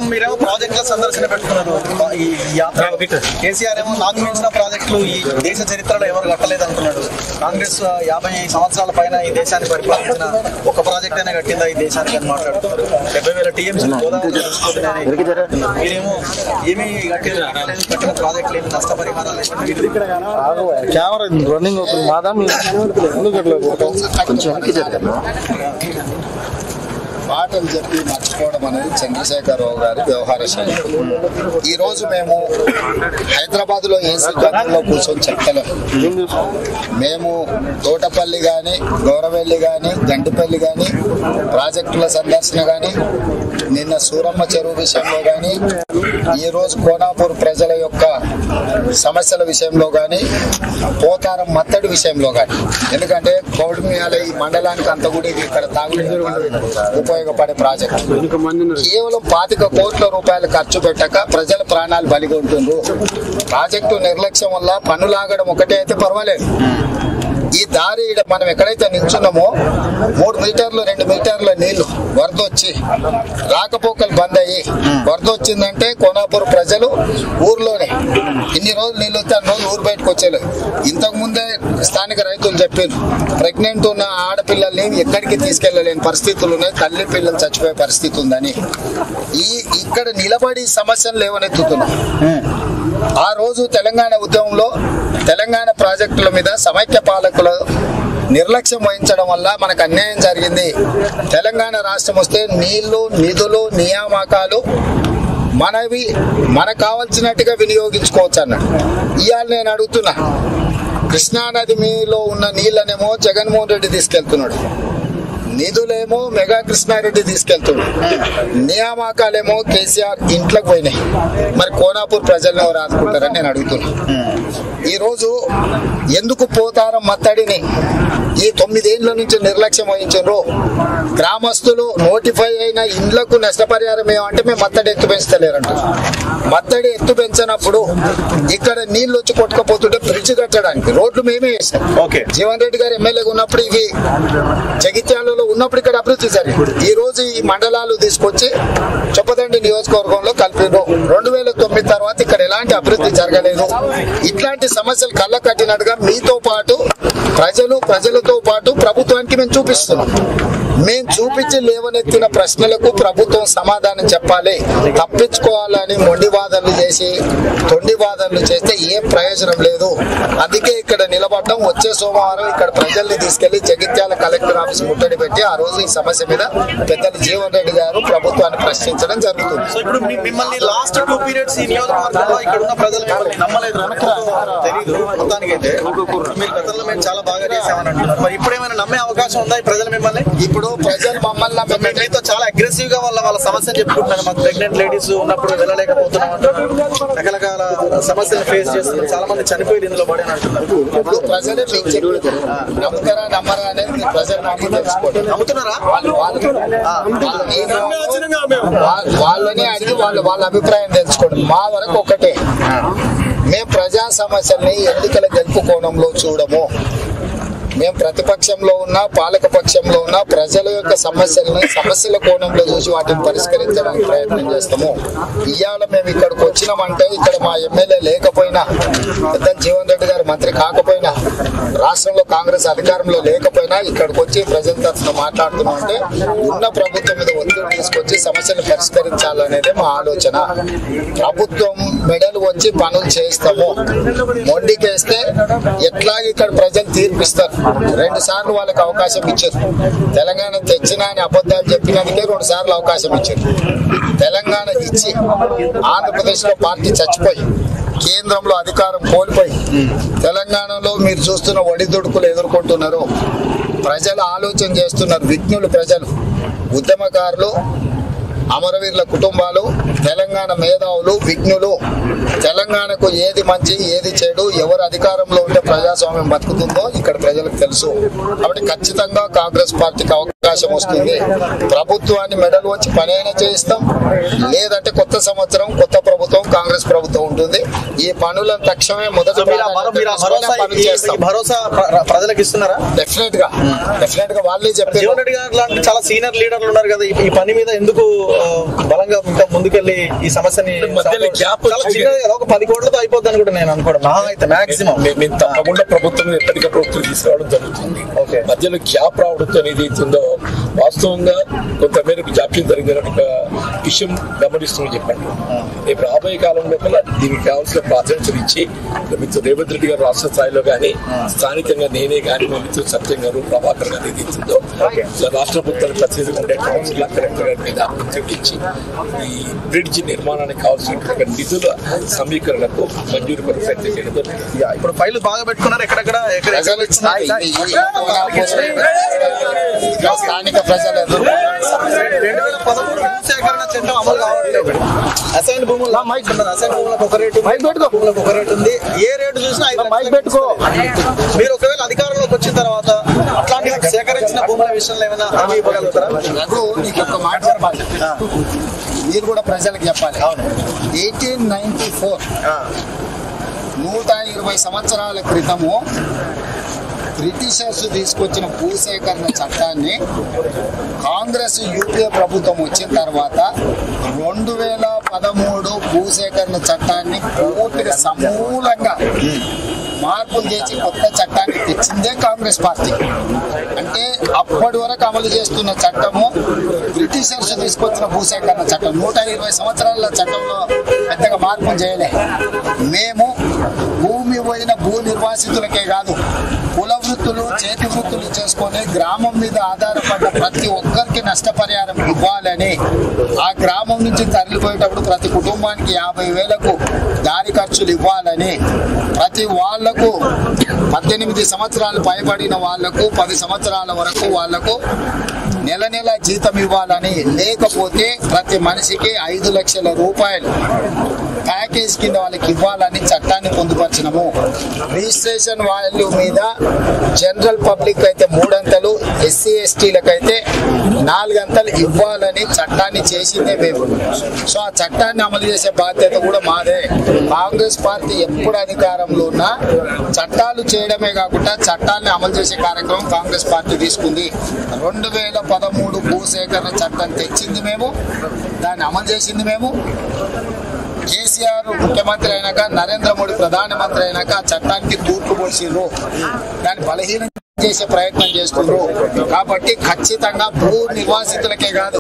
మీరేమో ప్రాజెక్టుల సందర్శన పెట్టుకున్నారు ఈ యాత్ర కేసీఆర్ ఏమో నాకు మించిన ప్రాజెక్టులు ఈ దేశ చరిత్రలో ఎవరు కట్టలేదు అంటున్నాడు కాంగ్రెస్ ఆ, యాభై సంవత్సరాల పైన ఈ దేశాన్ని పరిపాలించిన ఒక ప్రాజెక్ట్ అయినా కట్టిందా ఈ దేశానికి అని మాట్లాడుతున్నారు డెబ్బై వేల టీఎంసీ గోదావరి తెలుసుకోలేదని అంటున్నారు. మీరేమో ఏమీ కట్టలేదు కట్టలేదు, కట్టిన ప్రాజెక్టులు ఏమి నష్టపరిహారాలు ఏమి వీటి కెమెరా రన్నింగ్ అవుతుంది మాదా మీ ఎందుకు అట్లా కొడతావు? కొంచెం వెనక్కి జరగదు మాటలు చెప్పి మర్చిపోవడం అనేది చంద్రశేఖరరావు గారి వ్యవహార శైలి ఈ రోజు మేము హైదరాబాద్ లో ఏసీ గదుల్లో కూర్చొని చెప్తలేము మేము తోటపల్లి కానీ గౌరవెల్లి కానీ గంటిపల్లి కానీ ప్రాజెక్టుల సందర్శన కానీ నిన్న సూరమ్మ చెరువు విషయంలో కానీ ఈ రోజు కోనాపూర్ ప్రజల యొక్క సమస్యల విషయంలో కానీ పోతారం మత్తడి విషయంలో కానీ ఎందుకంటే కౌడుమియాల ఈ మండలానికి అంత కూడా ఇది ఇక్కడ తాగునీరు ఉపయోగపడే ప్రాజెక్ట్ కేవలం పాతిక కోట్ల రూపాయలు ఖర్చు పెట్టక ప్రజల ప్రాణాలు బలిగొంటుండ్రు ప్రాజెక్టు నిర్లక్ష్యం వల్ల పనులాగడం ఒకటే అయితే పర్వాలేదు ఈ దారి ఈడ మనం ఎక్కడైతే నిల్చున్నామో మూడు మీటర్లు రెండు మీటర్ల నీళ్లు వరద వచ్చి రాకపోకలు బంద్ అయ్యి వరద వచ్చిందంటే కోనాపూర్ ప్రజలు ఊర్లోనే ఇన్ని రోజులు నీళ్ళు వస్తే అన్ని రోజులు ఊరు బయటకు వచ్చేలేదు ఇంతకు ముందే స్థానిక రైతులు చెప్పారు ప్రెగ్నెంట్ ఉన్న ఆడపిల్లల్ని ఎక్కడికి తీసుకెళ్లలేని పరిస్థితులు ఉన్నాయి తల్లి పిల్లలు చచ్చిపోయే పరిస్థితి ఉందని ఈ ఇక్కడ నిలబడి సమస్యలు లేవనెత్తుతున్నాం ఆ రోజు తెలంగాణ ఉద్యమంలో తెలంగాణ ప్రాజెక్టుల మీద సమైక్య పాలకుల నిర్లక్ష్యం వహించడం వల్ల మనకు అన్యాయం జరిగింది తెలంగాణ రాష్ట్రం వస్తే నీళ్లు నిధులు నియామకాలు మనవి మనకు కావాల్సినట్టుగా వినియోగించుకోవచ్చు అన్నాడు ఇవాళ నేను అడుగుతున్నా కృష్ణానది మీలో ఉన్న నీళ్ళనేమో జగన్మోహన్ రెడ్డి తీసుకెళ్తున్నాడు నిధులేమో మెగా కృష్ణారెడ్డి తీసుకెళ్తున్నాడు నియామకాలేమో కేసీఆర్ ఇంట్లోకి పోయినాయి మరి కోనాపూర్ ప్రజలను ఎవరు ఆదుకుంటారని నేను అడుగుతున్నా ఈ రోజు ఎందుకు పోతారం మత్తడిని ఈ తొమ్మిదేళ్ల నుంచి నిర్లక్ష్యం వహించారు గ్రామస్తులు నోటిఫై అయిన ఇండ్లకు నష్టపరిహారం ఏమంటే మేము మత్తడి ఎత్తు పెంచుతలేరంట మత్తడి ఎత్తు పెంచినప్పుడు ఇక్కడ నీళ్లు వచ్చి కొట్టుకపోతుంటే బ్రిడ్జ్ కట్టడానికి రోడ్లు మేమే వేసాం ఓకే. జీవన్ రెడ్డి గారు ఎమ్మెల్యేగా ఉన్నప్పుడు ఇవి జగిత్యాలలో ఉన్నప్పుడు ఇక్కడ అభివృద్ధి జరిగింది ఈ రోజు ఈ మండలాలు తీసుకొచ్చి చొప్పదండి నియోజకవర్గంలో కలిపారు రెండు వేల తొమ్మిది తర్వాత ఇక్కడ ఎలాంటి అభివృద్ధి జరగలేదు ఇట్లాంటి సమస్యలు కళ్ళ కట్టినట్టుగా మీతో పాటు ప్రజలు ప్రజలతో పాటు ప్రభుత్వానికి మేము చూపిస్తున్నాం మేము చూపించి లేవనెత్తిన ప్రశ్నలకు ప్రభుత్వం సమాధానం చెప్పాలి తప్పించుకోవాలని మొండి వాదనలు చేసి తొండి వాదనలు చేస్తే ఏం ప్రయోజనం లేదు అందుకే ఇక్కడ నిలబడడం వచ్చే సోమవారం ఇక్కడ ప్రజల్ని తీసుకెళ్లి జగిత్యాల కలెక్టర్ ఆఫీస్ ముట్టడి పెట్టి ఆ రోజు ఈ సమస్య మీద పెద్దలు జీవన్ రెడ్డి గారు ప్రభుత్వాన్ని ప్రశ్నించడం జరుగుతుంది సో ఇప్పుడు మీ- మిమ్మల్ని లాస్ట్ టూ పీరియడ్స్ ఈ నియోజకవర్గంలో ఇక్కడ ఉన్న ప్రజలు మిమ్మల్ని నమ్మలేదు తెలీదు మొత్తానికైతే మీరు గతంలో మేము చాలా బాగా చేసామని అంటున్నారు మరి ఇప్పుడు ఏమైనా నమ్మే అవకాశం ఉందా ఈ ప్రజలు మిమ్మల్ని ఇప్పుడు ప్రజలు మమ్మల్ని సో నమ్మి- మేము మీతో చాలా అగ్రెసివ్ గా వాళ్ళ వాళ్ళ సమస్యను చెప్పుకుంటున్నారు మాకు ప్రెగ్నెంట్ లేడీస్ ఉన్నప్పుడు వెళ్ళలేకపోతున్నాం అంటున్నారు రకరకాల సమస్యలు ఫేస్ చేస్తున్నారు చాలా మంది చనిపోయి ఇందులో పడి అని అంటున్నారు ఇప్పుడు ప్రజలే మీకు చెప్పేది నమ్ముతారా నమ్మరా అనేది మీరు ప్రజలు నమ్మి తెలుసుకోండి నమ్ముతున్నారా వాళ్ళు వాళ్ళు వాళ్ళు ఏం- వా- వాళ్ళని అడిగి వాళ్ళు వాళ్ళ అభిప్రాయం తెలుసుకోండి మా వరకు ఒకటే మేము ప్రజా సమస్యల్ని ఎన్నికల గెలుపు కోణంలో చూడము మేము ప్రతిపక్షంలో ఉన్నా పాలక పక్షంలో ఉన్నా ప్రజల యొక్క సమస్యల్ని సమస్యల కోణంలో చూసి వాటిని పరిష్కరించడానికి ప్రయత్నం చేస్తాము ఇవాళ మేము ఇక్కడికి వచ్చినామంటే ఇక్కడ మా ఎమ్మెల్యే లేకపోయినా పెద్ద జీవన్ రెడ్డి గారు మంత్రి కాకపోయినా రాష్ట్రంలో కాంగ్రెస్ అధికారంలో లేకపోయినా ఇక్కడికి వచ్చి ప్రజల తరఫున మాట్లాడుతున్నాం అంటే ఉన్న ప్రభుత్వం మీద ఒత్తిడి తీసుకొచ్చి సమస్యలు పరిష్కరించాలనేదే మా ఆలోచన ప్రభుత్వం మెడలు వచ్చి పనులు చేస్తాము మొండికేస్తే ఎట్లా ఇక్కడ ప్రజలు తీర్పిస్తారు రెండు సార్లు వాళ్ళకి అవకాశం ఇచ్చారు తెలంగాణ తెచ్చినా అని అబద్ధాలు చెప్పినందుకే రెండు సార్లు అవకాశం ఇచ్చారు తెలంగాణ ఇచ్చి ఆంధ్రప్రదేశ్ లో పార్టీ చచ్చిపోయి కేంద్రంలో అధికారం కోల్పోయి తెలంగాణలో మీరు చూస్తున్న ఒడిదుడుకులు ఎదుర్కొంటున్నారు ప్రజలు ఆలోచన చేస్తున్నారు విఘ్నులు ప్రజలు ఉద్యమకారులు అమరవీరుల కుటుంబాలు తెలంగాణ మేధావులు విఘ్నులు తెలంగాణకు ఏది మంచి ఏది చెడు ఎవరు అధికారంలో ఉంటే ప్రజాస్వామ్యం బతుకుతుందో ఇక్కడ ప్రజలకు తెలుసు కాబట్టి ఖచ్చితంగా కాంగ్రెస్ పార్టీకి అవకాశం అవకాశం వస్తుంది ప్రభుత్వాన్ని మెడలు వచ్చి పనైనా చేయిస్తాం లేదంటే కొత్త సంవత్సరం కొత్త ప్రభుత్వం కాంగ్రెస్ ప్రభుత్వం ఉంటుంది ఈ పనులను తక్షణమే మొదటి మీరు ఆ భరో- మీరు ఆ భరోసా పనులు ఈ- చేస్తాం ఈ భరోసా ప్ర- ప్రజలకు ఇస్తున్నారా డెఫినెట్ గా డెఫినెట్ గా వాళ్ళే చెప్పారు జీవన్ రెడ్డి గారు లాంటి చాలా సీనియర్ లీడర్లు ఉన్నారు కదా ఈ- ఈ పని మీద ఎందుకు ఆ, బలంగా ఇంకా ముందుకెళ్ళి ఈ సమస్యని మధ్యలో gap చాలా చిన్నది కదా ఒక పది కోట్లతో అయిపోద్ది అని కూడా నేను అనుకోవడం మహా అయితే మాక్సిమం మే- మేము తప్పకుండా ప్రభుత్వం ఎప్పటికప్పుడు ఒత్తిడి తీసుకురావడం జరుగుతుంది ఓకే. మధ్యలో గ్యాప్ రావడంతో అనేది అవుతుందో వాస్తవంగా కొంతమేరకు జాప్యం జరిగిన ఒక విషయం గమనిస్తూ చెప్పండి రేపు రాబోయే కాలం లోపల దీనికి కావాల్సిన ప్రాధాన్యతలు ఇచ్చి మిత్రుడు రేవంత్ రెడ్డి గారు రాష్ట్ర స్థాయిలో కానీ స్థానికంగా నేనే కానీ మా మిత్రుడు సత్యం గారు ప్రభాకర్ గారు ఏది ఇస్తుందో ఇట్లా రాష్ట్ర ప్రభుత్వానికి ప్రతినిధిగా ఉండే కౌన్సిల్ కలెక్టర్ గారి మీద ఒత్తిడి ఇచ్చి ఈ బ్రిడ్జ్ నిర్మాణానికి కావాల్సిన నిధుల సమీకరణకు మంజూరు కొరకు ప్రయత్నం చేయడం జరుగుతుంది యా, ఇప్పుడు ఫైల్ బాగా పెట్టుకున్నారు ఎక్కడెక్కడ ఎక్కడ ప్రజలు ఇచ్చిన ఈ- ఈ- ఈ స్థానిక ప్రజలు ఎదురు రెండు వేల పదమూడు భూసేకరణ చట్టం అమలు కావట్లేదు అసైన్ భూములు మైక్ అసైన్ భూములకు ఒక రేటు మైక్ పెట్టుకో భూములకు ఒక రేటు ఉంది ఏ రేటు చూసినా ఐదు మైక్ పెట్టుకో మీరు ఒకవేళ అధికారంలోకి వచ్చిన తర్వాత అట్లాంటి సేకరించిన భూముల విషయంలో ఏమైనా హామీ ఇవ్వగలుగుతారా రఘు నీకు ఒక మాట చెప్పాలి మీరు కూడా ప్రజలకు చెప్పాలి ఎయిటీన్ నైన్టీ ఫోర్ నూట ఇరవై సంవత్సరాల క్రితము బ్రిటిషర్స్ తీసుకొచ్చిన భూసేకరణ చట్టాన్ని కాంగ్రెస్ యూపీఏ ప్రభుత్వం వచ్చిన తర్వాత రెండు వేల పదమూడు భూసేకరణ చట్టాన్ని పూర్తిగా సమూలంగా మార్పులు చేసి కొత్త చట్టాన్ని తెచ్చిందే కాంగ్రెస్ పార్టీ అంటే అప్పటి వరకు అమలు చేస్తున్న చట్టము బ్రిటిషర్స్ తీసుకొచ్చిన భూసేకరణ చట్టం నూట ఇరవై సంవత్సరాల చట్టంలో పెద్దగా మార్పులు చేయలే మేము భూమి పోయిన భూ నిర్వాసితులకే కాదు కుల వృత్తులు చేతి వృత్తులు చేసుకొని గ్రామం మీద ఆధారపడ్డ ప్రతి ఒక్కరికి నష్టపరిహారం ఇవ్వాలని ఆ గ్రామం నుంచి తరలిపోయేటప్పుడు ప్రతి కుటుంబానికి యాభై వేలకు దారి ఖర్చులు ఇవ్వాలని ప్రతి వాళ్లకు పద్దెనిమిది సంవత్సరాలు పైబడిన వాళ్లకు పది సంవత్సరాల వరకు వాళ్లకు నెల నెల జీతం ఇవ్వాలని లేకపోతే ప్రతి మనిషికి ఐదు లక్షల రూపాయలు ప్యాకేజ్ కింద వాళ్ళకి ఇవ్వాలని చట్టాన్ని పొందుపరిచినము రిజిస్ట్రేషన్ వాల్యూ మీద జనరల్ పబ్లిక్ అయితే మూడంతలు ఎస్సీ ఎస్టీలకు అయితే నాలుగంతలు ఇవ్వాలని చట్టాన్ని చేసిందే మేము సో ఆ చట్టాన్ని అమలు చేసే బాధ్యత కూడా మాదే కాంగ్రెస్ పార్టీ ఎప్పుడు అధికారంలో ఉన్నా చట్టాలు చేయడమే కాకుండా చట్టాన్ని అమలు చేసే కార్యక్రమం కాంగ్రెస్ పార్టీ తీసుకుంది రెండు వేల పదమూడు భూసేకరణ చట్టం తెచ్చింది మేము దాన్ని అమలు చేసింది మేము కేసీఆర్ ముఖ్యమంత్రి అయినాక నరేంద్ర మోడీ ప్రధానమంత్రి అయినాక ఆ చట్టానికి తూర్పు పొడిచిండ్రు దాన్ని బలహీనం చేసే ప్రయత్నం చేస్తుండ్రు కాబట్టి ఖచ్చితంగా భూ నివాసితులకే కాదు